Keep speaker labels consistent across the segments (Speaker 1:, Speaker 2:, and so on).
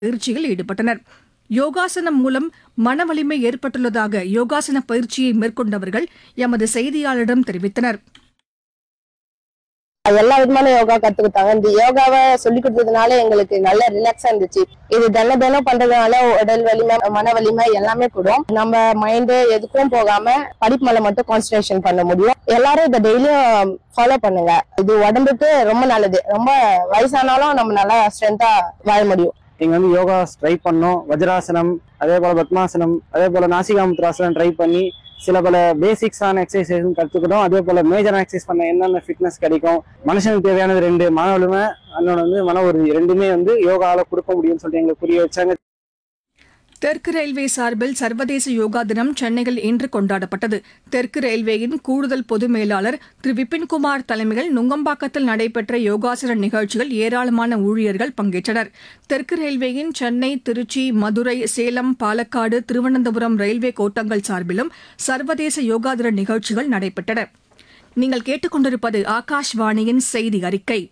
Speaker 1: பயிற்சியில் ஈடுபட்டனர் யோகாசனம் மூலம் மன வலிமை ஏற்பட்டுள்ளதாக யோகாசன பயிற்சியை மேற்கொண்டவர்கள் எமது செய்தியாளரிடம் தெரிவித்தனர்
Speaker 2: எல்லா விதமான யோகா கத்துக்கிட்டாங்க இந்த யோகாவை சொல்லி கொடுத்ததுனால எங்களுக்கு நல்ல ரிலாக்ஸா இருந்துச்சு இது தின தினம் பண்றதுனால உடல் வலிமை மன வலிமை எல்லாமே கூடும் நம்ம மைண்ட் எதுக்கும் போகாம படிப்பு மேல மட்டும் கான்சன்ட்ரேஷன் பண்ண முடியும் எல்லாரும் இதை டெய்லியும் ஃபாலோ பண்ணுங்க இது உடம்புக்கு ரொம்ப நல்லது ரொம்ப வயசானாலும் நம்ம நல்லா ஸ்ட்ரென்த்தா வாழ முடியும்
Speaker 3: நீங்க வந்து யோகா ட்ரை பண்ணோம் வஜ்ராசனம் அதே போல பத்மாசனம் அதே போல நாசிகாமுத்ராசனம் ட்ரை பண்ணி சில பல பேசிக்ஸான எக்ஸசைஸும் கற்றுக்கிட்டோம் அதே போல மேஜரான எக்ஸசைஸ் பண்ண என்னென்ன ஃபிட்னஸ் கிடைக்கும் மனுஷனுக்கு தேவையானது ரெண்டு மன வலிமை இன்னொன்று வந்து மன உறுதி ரெண்டுமே வந்து யோகால கொடுக்க முடியும்னு சொல்லிட்டு எங்களுக்கு புரிய வச்சாங்க
Speaker 1: தெற்கு ரயில்வே சார்பில் சர்வதேச யோகா தினம் சென்னையில் இன்று கொண்டாடப்பட்டது தெற்கு ரயில்வேயின் கூடுதல் பொது மேலாளர் திரு விபின்குமார் தலைமையில் நுங்கம்பாக்கத்தில் நடைபெற்ற யோகாசன நிகழ்ச்சியில் ஏராளமான ஊழியர்கள் பங்கேற்றனர் தெற்கு ரயில்வேயின் சென்னை திருச்சி மதுரை சேலம் பாலக்காடு திருவனந்தபுரம் ரயில்வே கோட்டங்கள் சார்பிலும் சர்வதேச யோகா தின நிகழ்ச்சிகள் நடைபெற்றன நீங்கள் கேட்டுக்கொண்டிருப்பது ஆகாஷ்வாணியின் செய்தி அறிக்கை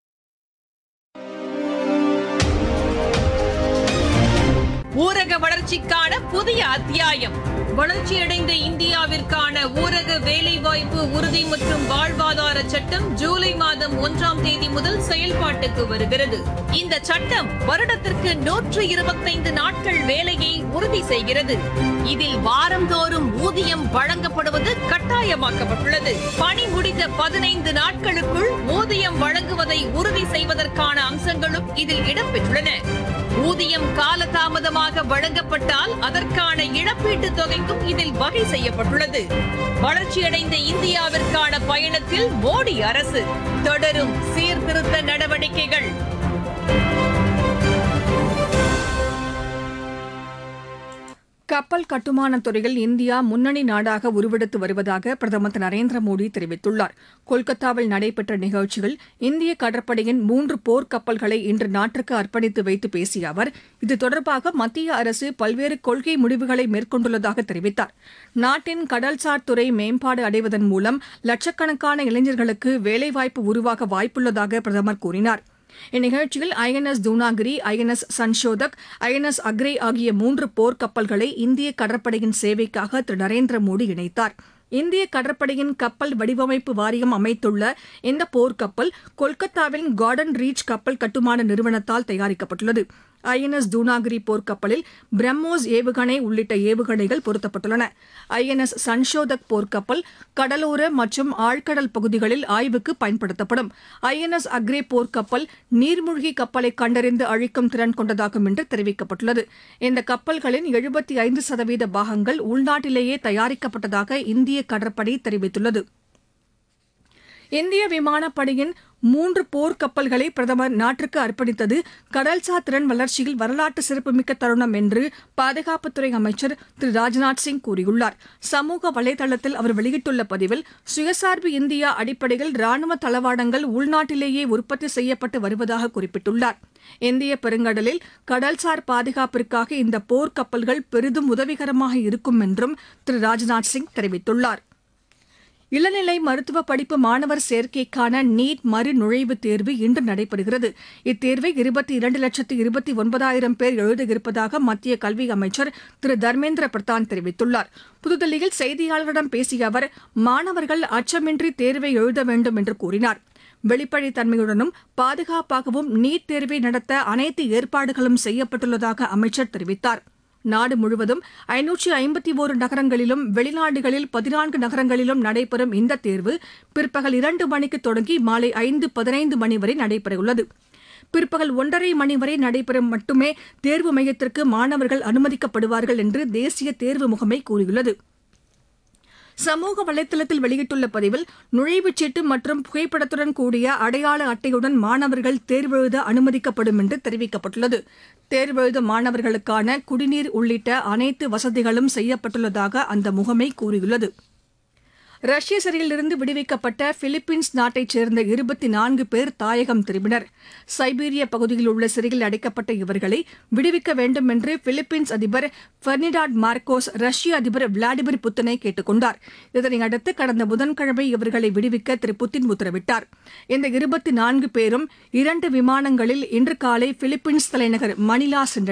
Speaker 4: ஊரக வளர்ச்சிக்கான புதிய அத்தியாயம் வளர்ச்சியடைந்த இந்தியாவிற்கான ஊரக வேலைவாய்ப்பு உறுதி மற்றும் வாழ்வாதார சட்டம் ஜூலை மாதம் ஒன்றாம் தேதி முதல் செயல்பாட்டுக்கு வருகிறது இந்த சட்டம் வருடத்திற்கு நூற்று இருபத்தைந்து நாட்கள் வேலையை உறுதி செய்கிறது இதில் வாரந்தோறும் ஊதியம் வழங்கப்படுவது கட்டாயமாக்கப்பட்டுள்ளது பணி முடிந்த பதினைந்து நாட்களுக்குள் ஊதியம் வழங்குவதை உறுதி செய்வதற்கான அம்சங்களும் இதில் இடம்பெற்றுள்ளன ஊதியம் காலதாமதமாக வழங்கப்பட்டால் அதற்கான இழப்பீட்டுத் தொகைக்கும் இதில் வகை செய்யப்பட்டுள்ளது வளர்ச்சியடைந்த இந்தியாவிற்கான பயணத்தில் மோடி அரசு தொடரும் சீர்திருத்த நடவடிக்கைகள்
Speaker 1: கப்பல் கட்டுமானத் துறையில் இந்தியா முன்னணி நாடாக உருவெடுத்து வருவதாக பிரதமர் திரு நரேந்திர மோடி தெரிவித்துள்ளார் கொல்கத்தாவில் நடைபெற்ற நிகழ்ச்சியில் இந்திய கடற்படையின் மூன்று போர் கப்பல்களை இன்று நாட்டிற்கு அர்ப்பணித்து வைத்து பேசிய அவர் இது தொடர்பாக மத்திய அரசு பல்வேறு கொள்கை முடிவுகளை மேற்கொண்டுள்ளதாக தெரிவித்தார் நாட்டின் கடல்சார் துறை மேம்பாடு அடைவதன் மூலம் லட்சக்கணக்கான இளைஞர்களுக்கு வேலைவாய்ப்பு உருவாக வாய்ப்புள்ளதாக பிரதமர் கூறினார் இந்நிகழ்ச்சியில் INS Dunagiri INS Sanshodhak INS Agray ஆகிய மூன்று போர் கப்பல்களை இந்திய கடற்படையின் சேவைக்காக திரு நரேந்திர மோடி இணைத்தார் இந்திய கடற்படையின் கப்பல் வடிவமைப்பு வாரியம் அமைத்துள்ள இந்த போர்க்கப்பல் கொல்கத்தாவின் கார்டன் ரீச் கப்பல் கட்டுமான நிறுவனத்தால் தயாரிக்கப்பட்டுள்ளது ஐஎன்எஸ் தூனாகிரி போர்க்கப்பலில் பிரம்மோஸ் ஏவுகணை உள்ளிட்ட ஏவுகணைகள் பொருத்தப்பட்டுள்ளன ஐஎன்எஸ் சன்ஷோதக் போர்க்கப்பல் கடலோர மற்றும் ஆழ்கடல் பகுதிகளில் ஆய்வுக்கு பயன்படுத்தப்படும் ஐஎன்எஸ் அக்ரே போர்க்கப்பல் நீர்மூழ்கி கப்பலை கண்டறிந்து அழிக்கும் திறன் கொண்டதாகும் என்று தெரிவிக்கப்பட்டுள்ளது இந்த கப்பல்களின் எழுபத்தி ஐந்து சதவீத பாகங்கள் உள்நாட்டிலேயே தயாரிக்கப்பட்டதாக இந்திய கடற்படை தெரிவித்துள்ளது இந்திய விமானப்படையின் மூன்று போர் கப்பல்களை பிரதமர் நாட்டிற்கு அர்ப்பணித்தது கடல்சார் திறன் வளர்ச்சியில் வரலாற்று சிறப்புமிக்க தருணம் என்று பாதுகாப்புத்துறை அமைச்சர் திரு ராஜ்நாத் சிங் கூறியுள்ளார் சமூக வலைதளத்தில் அவர் வெளியிட்டுள்ள பதிவில் சுயசார்பு இந்தியா அடிப்படையில் ராணுவ தளவாடங்கள் உள்நாட்டிலேயே உற்பத்தி செய்யப்பட்டு வருவதாக குறிப்பிட்டுள்ளார் இந்திய பெருங்கடலில் கடல்சார் பாதுகாப்பிற்காக இந்த போர் கப்பல்கள் பெரிதும் உதவிகரமாக இருக்கும் என்றும் திரு ராஜ்நாத் சிங் தெரிவித்துள்ளார் இளநிலை மருத்துவ படிப்பு மாணவர் சேர்க்கைக்கான நீட் மறு நுழைவுத் தேர்வு இன்று நடைபெறுகிறது இத்தேர்வை இருபத்தி இரண்டு லட்சத்து இருபத்தி ஒன்பதாயிரம் பேர் எழுத இருப்பதாக மத்திய கல்வி அமைச்சர் திரு தர்மேந்திர பிரதான் தெரிவித்துள்ளார் புதுதில்லியில் செய்தியாளர்களிடம் பேசிய அவர் மாணவர்கள் அச்சமின்றி தேர்வை எழுத வேண்டும் என்று கூறினார் வெளிப்படைத்தன்மையுடனும் பாதுகாப்பாகவும் நீட் தேர்வை நடத்த அனைத்து ஏற்பாடுகளும் செய்யப்பட்டுள்ளதாக அமைச்சர் தெரிவித்தார் நாடு முழுவதும் ஐநூற்றி ஐம்பத்தி ஒரு நகரங்களிலும் வெளிநாடுகளில் பதினான்கு நகரங்களிலும் நடைபெறும் இந்த தேர்வு பிற்பகல் இரண்டு மணிக்கு தொடங்கி மாலை ஐந்து பதினைந்து மணி வரை நடைபெறவுள்ளது பிற்பகல் ஒன்றரை மணி வரை நடைபெறும் மட்டுமே தேர்வு மையத்திற்கு மாணவர்கள் அனுமதிக்கப்படுவார்கள் என்று தேசிய தேர்வு முகமை கூறியுள்ளது சமூக வலைதளத்தில் வெளியிட்டுள்ள பதிவில் நுழைவுச் சீட்டு மற்றும் புகைப்படத்துடன் கூடிய அடையாள அட்டையுடன் மாணவர்கள் தேர்வெழுத அனுமதிக்கப்படும் என்று தெரிவிக்கப்பட்டுள்ளது தேர்வெழுத மாணவர்களுக்கான குடிநீர் உள்ளிட்ட அனைத்து வசதிகளும் செய்யப்பட்டுள்ளதாக அந்த முகமை கூறியுள்ளது ரஷ்ய சிறையிலிருந்து விடுவிக்கப்பட்ட பிலிப்பீன்ஸ் நாட்டைச் சேர்ந்த இருபத்தி நான்கு பேர் தாயகம் திரும்பினர் சைபீரிய பகுதியில் உள்ள சிறையில் அடைக்கப்பட்ட இவர்களை விடுவிக்க வேண்டும் என்று பிலிப்பீன்ஸ் அதிபர் பெர்னிடாட் மார்க்கோஸ் ரஷ்ய அதிபர் விளாடிமிர் புத்தினை கேட்டுக் கொண்டார் இதனையடுத்து கடந்த புதன்கிழமை இவர்களை விடுவிக்க திரு புத்தின் உத்தரவிட்டார் இந்த இருபத்தி நான்கு பேரும் இரண்டு விமானங்களில் இன்று காலை பிலிப்பீன்ஸ் தலைநகர் மணிலா சென்றனர்